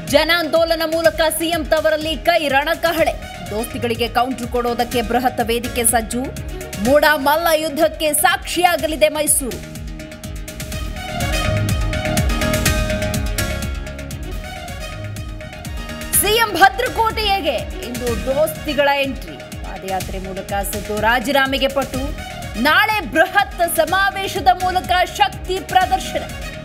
ಜನಾಂದೋಲನ ಮೂಲಕ ಸಿಎಂ ತವರಲ್ಲಿ ಕೈ ರಣಕಹಳೆ ದೋಸ್ತಿಗಳಿಗೆ ಕೌಂಟರ್ ಕೊಡೋದಕ್ಕೆ ಬೃಹತ್ ವೇದಿಕೆ ಸಜ್ಜು ಮೂಡ ಮಲ್ಲ ಯುದ್ಧಕ್ಕೆ ಸಾಕ್ಷಿಯಾಗಲಿದೆ ಮೈಸೂರು ಸಿಎಂ ಭದ್ರಕೋಟೆಯಗೆ ಇಂದು ದೋಸ್ತಿಗಳ ಎಂಟ್ರಿ ಪಾದಯಾತ್ರೆ ಮೂಲಕ ಸಿದ್ದು ರಾಜೀನಾಮೆಗೆ ಪಟ್ಟು ನಾಳೆ ಬೃಹತ್ ಸಮಾವೇಶದ ಮೂಲಕ ಶಕ್ತಿ ಪ್ರದರ್ಶನ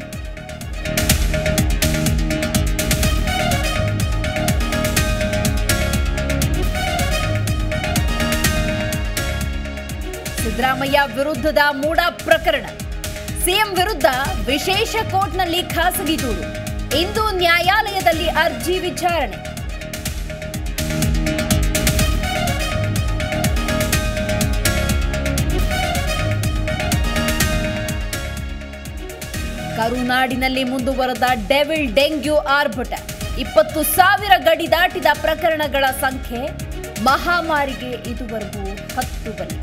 ಸಿದ್ದರಾಮಯ್ಯ ವಿರುದ್ಧದ ಮೂಡ ಪ್ರಕರಣ ಸಿಎಂ ವಿರುದ್ಧ ವಿಶೇಷ ಕೋರ್ಟ್ನಲ್ಲಿ ಖಾಸಗಿ ದೂರು ಇಂದು ನ್ಯಾಯಾಲಯದಲ್ಲಿ ಅರ್ಜಿ ವಿಚಾರಣೆ ಕರುನಾಡಿನಲ್ಲಿ ಮುಂದುವರೆದ ಡೆವಿಲ್ ಡೆಂಗ್ಯೂ ಆರ್ಭಟ ಇಪ್ಪತ್ತು ಸಾವಿರ ಗಡಿ ದಾಟಿದ ಪ್ರಕರಣಗಳ ಸಂಖ್ಯೆ ಮಹಾಮಾರಿಗೆ ಇದುವರೆಗೂ ಹತ್ತು ಬಲಿ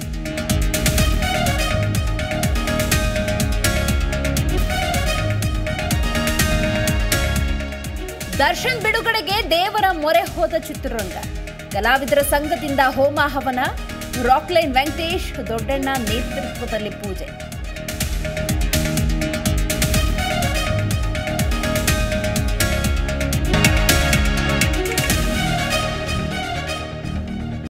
ದರ್ಶನ್ ಬಿಡುಗಡೆಗೆ ದೇವರ ಮೊರೆ ಹೋದ ಚಿತ್ರರಂಗ ಕಲಾವಿದರ ಸಂಘದಿಂದ ಹೋಮ ಹವನ ರಾಕ್ಲೈನ್ ವೆಂಕಟೇಶ್ ದೊಡ್ಡಣ್ಣ ನೇತೃತ್ವದಲ್ಲಿ ಪೂಜೆ